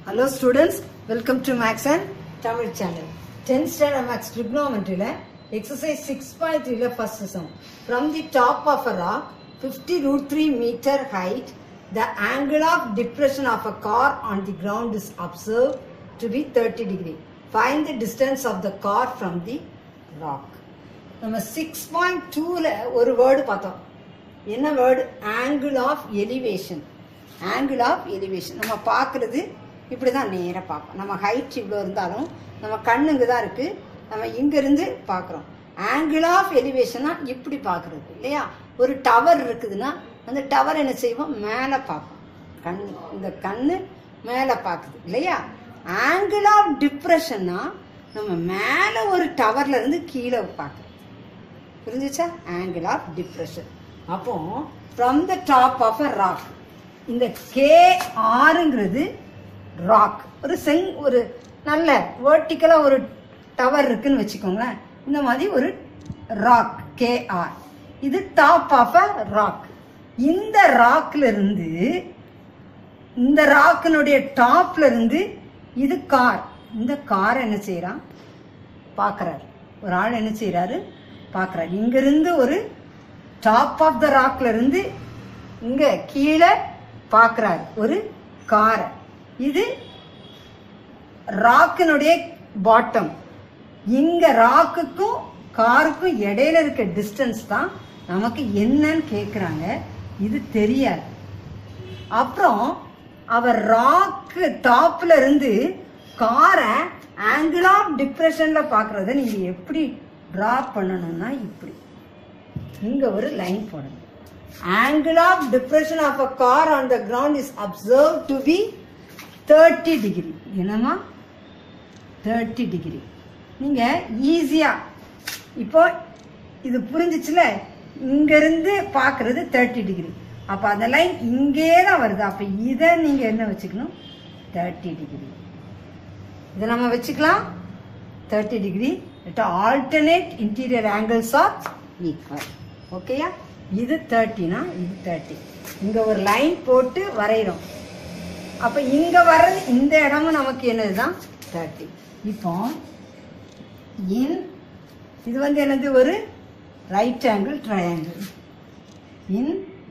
Hello students, welcome to Max and Tamil channel. 10th standard Max trigonometry ல exercise 6.3 ல first sum. From the top of a rock, 50 root 3 meter height, the angle of depression of a car on the ground is observed to be 30 degree. Find the distance of the car from the rock. நம்ம six point டூவில் ஒரு word பார்த்தோம் என்ன word angle of elevation angle of elevation நம்ம பார்க்குறது இப்படி தான் நேராக பார்ப்போம் நம்ம ஹைட் இவ்வளோ இருந்தாலும் நம்ம கண்ணுங்க தான் இருக்குது நம்ம இங்கேருந்து பார்க்குறோம் ஆங்கிள் ஆஃப் எலிவேஷனா இப்படி பார்க்குறது இல்லையா ஒரு டவர் இருக்குதுன்னா அந்த டவர் என்ன செய்வோம் மேலே பார்ப்போம் கண் இந்த கண்ணு மேலே பார்க்குது இல்லையா ஆங்கிள் ஆஃப் டிப்ரெஷன்னா நம்ம மேலே ஒரு டவர்ல இருந்து கீழே பார்க்குறோம் புரிஞ்சுச்சா ஆங்கிள் ஆஃப் டிப்ரெஷன் அப்போ from the top of a rock இந்த கே ஆறுங்கிறது ராக் ஒரு செங் ஒரு நல்ல வேர்ட்டிக்கலாக ஒரு டவர் இருக்குன்னு வச்சுக்கோங்களேன் இந்த மாதிரி ஒரு ராக் கே ஆர் இது டாப் ஆஃப் அ ராக் இந்த ராக்ல இருந்து இந்த ராக்கினுடைய டாப்ல இருந்து இது கார் இந்த கார் என்ன செய்யறான் பார்க்கறாரு ஒரு ஆள் என்ன செய்யறாரு பார்க்கறாரு இங்கிருந்து ஒரு டாப் ஆஃப் த ராக்ல இருந்து இங்க கீழே பார்க்கறாரு ஒரு காரை இது ராக்கினுடைய பாட்டம் இங்க ராக்குக்கும் காருக்கும் இடையில இருக்க டிஸ்டன்ஸ் தான் நமக்கு என்னன்னு கேக்குறாங்க இது தெரியாது அப்புறம் அவர் ராக்கு டாப்ல இருந்து காரை ஆங்கிள் ஆஃப் டிப்ரெஷன்ல பாக்குறத நீங்க எப்படி டிரா பண்ணணும்னா இப்படி இங்க ஒரு லைன் போடணும் angle of depression of a car on the ground is observe to be thirty degree என்னமா தேர்ட்டி டிகிரி நீங்க ஈஸியா இப்போ இது புரிஞ்சிச்சுல இங்க இருந்து பாக்குறது தேர்ட்டி டிகிரி அப்ப அந்த லைன் இங்கே தான் வருது அப்ப இதை நீங்க என்ன வச்சுக்கணும் தேர்ட்டி டிகிரி இதை நம்ம வச்சுக்கலாம் thirty degree alternate interior angles are equal ஓகேயா இது தேர்ட்டினா இது தேர்ட்டி இங்க ஒரு லைன் போட்டு வரைகிறோம் அப்ப இங்க வர்றது இந்த இடமும் நமக்கு என்னதுதான் தேர்ட்டி இப்போ இன் இது வந்து என்னது ஒரு right angle triangle in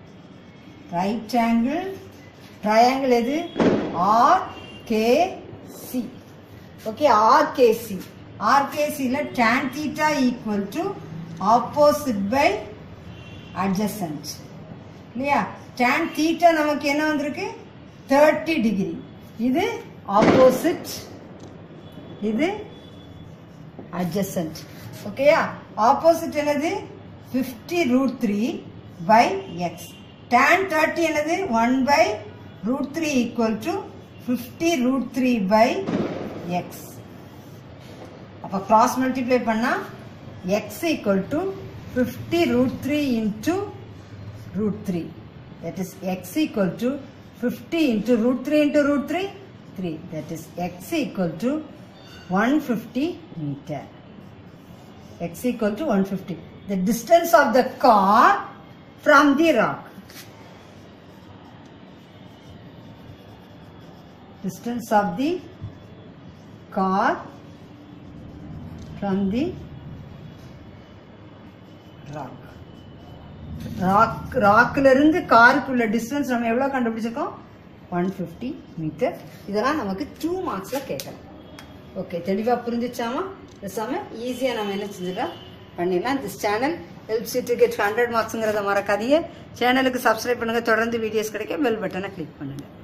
right angle triangle எது R K C okay R K C R K சியில் tan theta equal to opposite by adjacent இல்லையா டேன் தீட்டா நமக்கு என்ன வந்திருக்கு தேர்ட்டி டிகிரி இது ஆப்போசிட் இது அட்ஜசன்ட் ஓகேயா ஆப்போசிட் என்னது fifty root three by X tan thirty என்னது one by root three equal to fifty root three by X அப்போ கிராஸ் மல்டிப்ளை பண்ணால் X equal to fifty root three into root 3 that is x equal to 50 into root 3 into root 3 3 that is x equal to 150 meter x equal to 150 the distance of the car from the rock distance of the car from the rock rock ராக்ல இருந்து காருக்குள்ள distance நம்ம எவ்வளோ கண்டுபிடிச்சிருக்கோம் one fifty metre இதெல்லாம் நமக்கு two மார்க்ஸில் கேட்கலாம் okay தெளிவாக புரிஞ்சிச்சாமா பேசாம ஈஸியாக நம்ம என்ன செஞ்சிடலாம் பண்ணிடலாம் this channel helps to get hundred மார்க்ஸுங்கிறத மறக்காதீங்க சேனலுக்கு சப்ஸ்கிரைப் பண்ணுங்கள் தொடர்ந்து வீடியோஸ் கிடைக்க பெல் பட்டனை கிளிக் பண்ணுங்கள்